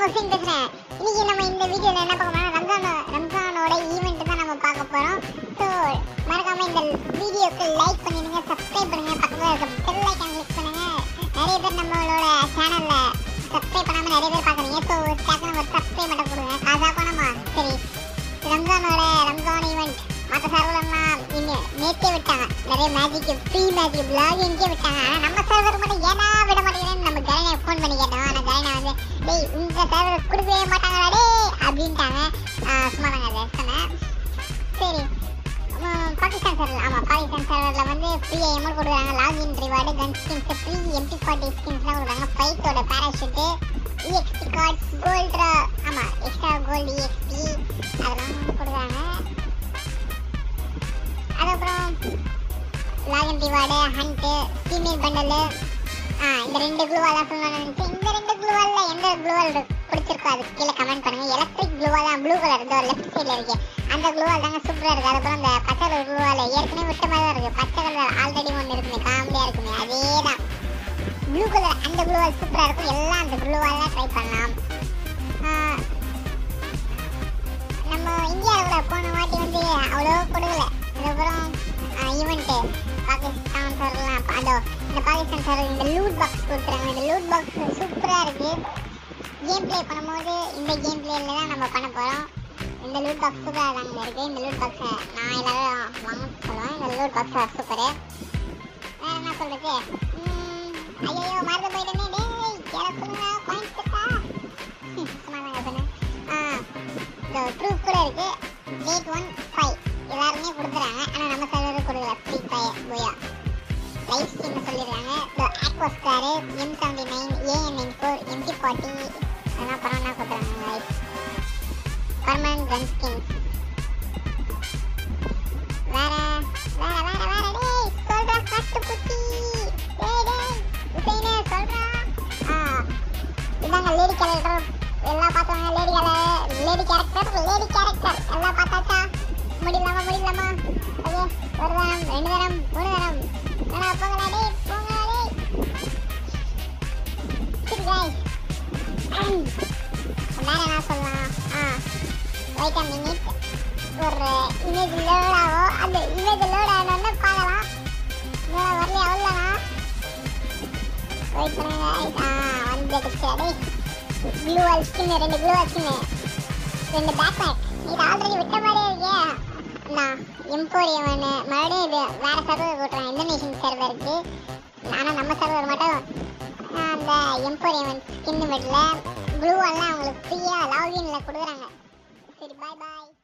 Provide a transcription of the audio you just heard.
ஹுசைன் பேசுறேன் இன்னைக்கு நம்ம இந்த வீடியோல என்ன பார்க்க போறோம் ரம்ஜான் ரம்ஜானோட ஈவெண்ட் தான் நம்ம பார்க்க போறோம் ஸோ மறக்காம இந்த வீடியோக்கு லைக் பண்ணிடுங்க சப்ஸ்கிரைப் பண்ணுங்க பக்கத்துல இருக்க பெல் ஐக்கான் கிளிக் பண்ணுங்க நிறைய பேர் நம்மளோட சேனல்ல சப்ஸ்கிரைப் பண்ணாம நிறைய பேர் பார்க்குறீங்க ஸோ டக்குனு ஒரு சப்ஸ்கிரைப் மட்டும் கொடுங்க காசா பணமா சரி ரம்ஜானோட ரம்ஜான் ஈவெண்ட் மற்ற சர்வர்லாம் இன்னும் நேற்றே விட்டாங்க நிறைய மேஜிக் ஃப்ரீ மேஜிக் பிளாகிங்கே விட்டாங்க ஆனால் நம்ம சர்வர் மட்டும் ஏன்னா விட மாட்டேங்கிறேன்னு நம்ம கலைனை ஃபோன் பண்ணி கேட்டோம் ஆனால் கலைனை வந்து டேய் இந்த சர்வர் கொடுக்கவே மாட்டாங்களா டேய் அப்படின்ட்டாங்க ஆஹ் சும்மா தாங்க அதை சொன்னேன் சரி உம், பாகிஸ்தான் சர்வர் ஆமாம் பாகிஸ்தான் சர்வரில் வந்து ஃப்ரீயாக எமௌண்ட் கொடுக்குறாங்க login reward gun skins free MP forty ஸ்கின்ஸ்லாம் கொடுக்குறாங்க ஃபைட்டோட பேராஷூட்டு இஎக்ஸ்பி கார்ட்ஸ் கோல்டு ஆமாம் எக்ஸ்ட்ரா கோல்டு இஎக்ஸ்பி அதெல்லாம் கொடுக்குறாங்க அதுக்கப்புறம் login reward hunt female bundle ஆ இந்த ரெண்டு க்ளூவாலாம் சொல்லணும்னு நினச்சேன் இந்த ரெண்டு க்ளூவாலில் எந்த க்ளூவால் பிடிச்சிருக்கோ அது கீழே கமெண்ட் பண்ணுங்கள் எலக்ட்ரிக் க்ளூவால் தான் ப்ளூ கலர் இந்த லெஃப்ட் சைடில் இருக்கு அந்த க்ளூவால் தாங்க சூப்பராக இருக்குது அதுக்கப்புறம் இந்த பச்சை கலர் க்ளூவால் ஏற்கனவே விட்ட மாதிரி தான் இருக்குது பச்சை கலர் ஆல்ரெடி ஒன்று இருக்குமே காமெடியாக இருக்குமே அதே தான் ப்ளூ கலர் அந்த க்ளூவால் சூப்பராக இருக்கும் எல்லாம் அந்த க்ளூவால் ட்ரை பண்ணலாம் ஆ, நம்ம இந்தியாவில் கூட போன வாட்டி வந்து அவ்வளோ கொடுக்கல அதுக்கப்புறம் ஈவெண்ட்டு பாகிஸ்தான் சர்லாம் அதோ இந்த பாகிஸ்தான் சர் இந்த லூட் பாக்ஸ் கொடுத்துறாங்க இந்த லூட் பாக்ஸ் சூப்பராக இருக்குது கேம் ப்ளே பண்ணும்போது இந்த கேம் ப்ளேல தான் நம்ம பண்ண போகிறோம் இந்த லூட் பாக்ஸ் சூப்பராக தாங்க இருக்குது இந்த லூட் பாக்ஸை நான் எல்லாரும் வாங்க சொல்லுவேன் இந்த லூட் பாக்ஸ் சூப்பரு வேறு என்ன சொல்கிறது ஐயோ மறந்து போயிட்டேனே டேய் யாரை சொல்லுங்க பாயிண்ட்ஸ் இருக்கா சும்மா தாங்க சொன்னேன் ஆ இந்த ப்ரூஃப் கூட இருக்கு டேட் ஒன் ஃபைவ் எல்லாருமே கொடுத்துறாங்க ஆனால் நம்ம சர்வர் கொடுக்கல ஃப்ரீ ஃபயர் போயா லைஃப் ஸ்ட்ரீம் சொல்லிடுறாங்க இந்த aqua star M seventy nine AN nine four MT forty அதெல்லாம் பரவாயில்ல கொடுத்துறாங்க லைஃப் பர்மனன்ட் கன் ஸ்கின்ஸ் வேற வேற வேற வேற டேய் சொல்றா கட்டு குட்டி டேய் டேய் உசைனே சொல்றா ஆ இதாங்க லேடி கேரக்டர் எல்லாம் பார்த்தவங்க lady colour lady character lady character எல்லாம் பார்த்தாச்சா முடியலாமா முடியலாமா ஓகே ஒரு தரம் ரெண்டு தரம் மூணு தரம் என்னடா போங்கடா டேய் போங்கடா டேய் சரி guys வேற என்ன சொல்லலாம் ஆ வெயிட் அ மினிட் ஒரு இமேஜ் லோட் ஆகும் அந்த இமேஜ் லோட் ஆனோடனே பார்க்கலாம் இன்னும் வரலையா அவ்வளோண்ணா வெயிட் பண்ணுங்க ஆ வந்துடுச்சு டேய் ப்ளூ வால் ஸ்கின் ரெண்டு ப்ளூ வால் ஸ்கின் ரெண்டு பேக் பேக் இது ஆல்ரெடி விட்ட மாதிரியே இருக்கே நான் எம்போரியம் மறுபடியும் இது வேற சர்வர் போட்டுறேன் இந்தோனேஷியன் சர்வருக்கு ஆனால் நம்ம சர்வர் மட்டும் ஆஹ், அந்த எம்போரியம் ஸ்கின் மெட்டில் ப்ளூ எல்லாம் அவங்களுக்கு ஃப்ரீயாக லாகின்ல கொடுக்குறாங்க சரி பாய் பாய்